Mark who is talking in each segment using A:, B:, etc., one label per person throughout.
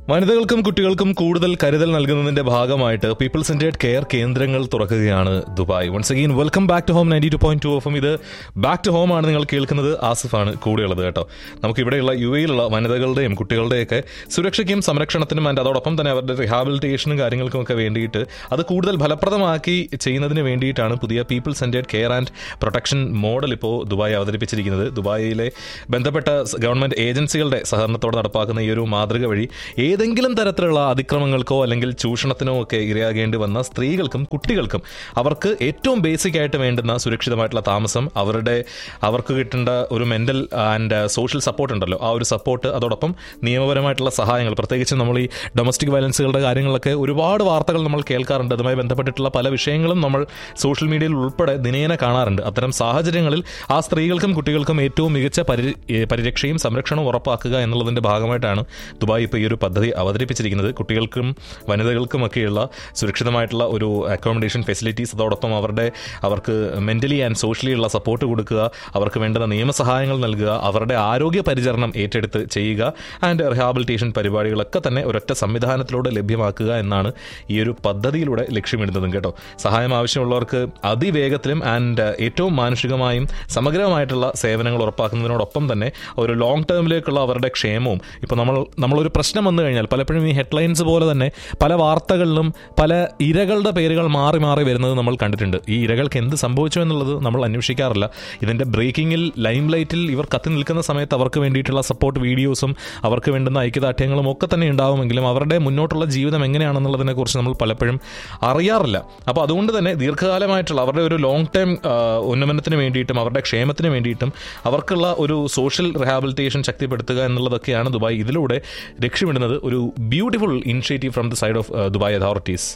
A: വനിതകൾക്കും കുട്ടികൾക്കും കൂടുതൽ കരുതൽ നൽകുന്നതിന്റെ ഭാഗമായിട്ട് പീപ്പിൾ സെന്റേഡ് കെയർ കേന്ദ്രങ്ങൾ തുറക്കുകയാണ് Dubai once again welcome back to home ninety two point two എഫും ഇത് ബാക്ക് ടു ഹോം ആണ് നിങ്ങൾ കേൾക്കുന്നത് ആസിഫാണ് കൂടെയുള്ളത് കേട്ടോ നമുക്ക് ഇവിടെയുള്ള യു എയിലുള്ള വനിതകളുടെയും കുട്ടികളുടെയൊക്കെ സുരക്ഷയ്ക്കും സംരക്ഷണത്തിനും ആൻഡ് അതോടൊപ്പം തന്നെ അവരുടെ റിഹാബിലിറ്റേഷനും കാര്യങ്ങൾക്കും ഒക്കെ വേണ്ടിയിട്ട് അത് കൂടുതൽ ഫലപ്രദമാക്കി ചെയ്യുന്നതിന് വേണ്ടിയിട്ടാണ് പുതിയ people centred care and protection model ഇപ്പോൾ ദുബായ് അവതരിപ്പിച്ചിരിക്കുന്നത് ദുബായിലെ ബന്ധപ്പെട്ട ഗവൺമെന്റ് ഏജൻസികളുടെ സഹകരണത്തോടെ നടപ്പാക്കുന്ന ഈ ഒരു മാതൃക വഴി ഏതെങ്കിലും തരത്തിലുള്ള അതിക്രമങ്ങൾക്കോ അല്ലെങ്കിൽ ചൂഷണത്തിനോ ഒക്കെ ഇരയാകേണ്ടി വന്ന സ്ത്രീകൾക്കും കുട്ടികൾക്കും അവർക്ക് ഏറ്റവും ബേസിക് ആയിട്ട് വേണ്ടുന്ന സുരക്ഷിതമായിട്ടുള്ള താമസം അവരുടെ അവർക്ക് കിട്ടേണ്ട ഒരു മെന്റൽ ആൻഡ് സോഷ്യൽ സപ്പോർട്ട് ഉണ്ടല്ലോ ആ ഒരു സപ്പോർട്ട് അതോടൊപ്പം നിയമപരമായിട്ടുള്ള സഹായങ്ങൾ പ്രത്യേകിച്ച് നമ്മൾ ഈ ഡൊമസ്റ്റിക് വയലൻസുകളുടെ കാര്യങ്ങളൊക്കെ ഒരുപാട് വാർത്തകൾ നമ്മൾ കേൾക്കാറുണ്ട് അതുമായി ബന്ധപ്പെട്ടിട്ടുള്ള പല വിഷയങ്ങളും നമ്മൾ സോഷ്യൽ മീഡിയയിൽ ഉൾപ്പെടെ ദിനേന കാണാറുണ്ട് അത്തരം സാഹചര്യങ്ങളിൽ ആ സ്ത്രീകൾക്കും കുട്ടികൾക്കും ഏറ്റവും മികച്ച പരി ഏ, പരിരക്ഷയും സംരക്ഷണവും ഉറപ്പാക്കുക എന്നുള്ളതിന്റെ ഭാഗമായിട്ടാണ് ദുബായ് ഇപ്പോൾ ഈ ഒരു പദ്ധതി അവതരിപ്പിച്ചിരിക്കുന്നത് കുട്ടികൾക്കും വനിതകൾക്കും ഒക്കെയുള്ള സുരക്ഷിതമായിട്ടുള്ള ഒരു അക്കോമഡേഷൻ ഫെസിലിറ്റീസ് അതോടൊപ്പം അവരുടെ അവർക്ക് മെന്റലി ആൻഡ് സോഷ്യലി ഉള്ള സപ്പോർട്ട് കൊടുക്കുക അവർക്ക് വേണ്ടുന്ന നിയമസഹായങ്ങൾ നൽകുക അവരുടെ ആരോഗ്യ പരിചരണം ഏറ്റെടുത്ത് ചെയ്യുക ആൻഡ് റിഹാബിലിറ്റേഷൻ പരിപാടികളൊക്കെ തന്നെ ഒരൊറ്റ സംവിധാനത്തിലൂടെ ലഭ്യമാക്കുക എന്നാണ് ഈ ഒരു പദ്ധതിയിലൂടെ ലക്ഷ്യമിടുന്നതും കേട്ടോ സഹായം ആവശ്യമുള്ളവർക്ക് അതിവേഗത്തിലും ആൻഡ് ഏറ്റവും മാനുഷികമായും സമഗ്രമായിട്ടുള്ള സേവനങ്ങൾ ഉറപ്പാക്കുന്നതിനോടൊപ്പം തന്നെ ഒരു ലോങ് ടേമിലേക്കുള്ള അവരുടെ ക്ഷേമവും ഇപ്പോൾ നമ്മൾ നമ്മളൊരു പ്രശ്നം വന്നു കഴിഞ്ഞാൽ പലപ്പോഴും ഈ ഹെഡ്ലൈൻസ് പോലെ തന്നെ പല വാർത്തകളിലും പല ഇരകളുടെ പേരുകൾ മാറി മാറി വരുന്നത് നമ്മൾ കണ്ടിട്ടുണ്ട് ഈ ഇരകൾക്ക് എന്ത് സംഭവിച്ചു എന്നുള്ളത് നമ്മൾ അന്വേഷിക്കാറില്ല ഇതിന്റെ ബ്രേക്കിങ്ങിൽ ലൈം ലൈറ്റിൽ ഇവർ കത്തി നിൽക്കുന്ന സമയത്ത് അവർക്ക് വേണ്ടിയിട്ടുള്ള സപ്പോർട്ട് വീഡിയോസും അവർക്ക് വേണ്ടുന്ന ഐക്യദാർഢ്യങ്ങളും ഒക്കെ തന്നെ ഉണ്ടാവുമെങ്കിലും അവരുടെ മുന്നോട്ടുള്ള ജീവിതം എങ്ങനെയാണെന്നുള്ളതിനെ കുറിച്ച് നമ്മൾ പലപ്പോഴും അറിയാറില്ല അപ്പോൾ അതുകൊണ്ട് തന്നെ ദീർഘകാലമായിട്ടുള്ള അവരുടെ ഒരു ലോങ് ടൈം ഉന്നമനത്തിന് വേണ്ടിയിട്ടും അവരുടെ ക്ഷേമത്തിന് വേണ്ടിയിട്ടും അവർക്കുള്ള ഒരു സോഷ്യൽ റിഹാബിലിറ്റേഷൻ ശക്തിപ്പെടുത്തുക എന്നുള്ളതൊക്കെയാണ് ദുബായ് ഇതിലൂടെ ലക്ഷ്യമിടുന്നത് ഒരു beautiful initiative from the side of Dubai authorities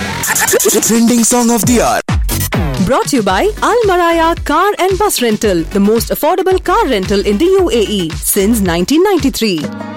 B: Trending song of the hour.
C: Brought to you by Al Maraya Car and Bus Rental, the most affordable car rental in the UAE since 1993.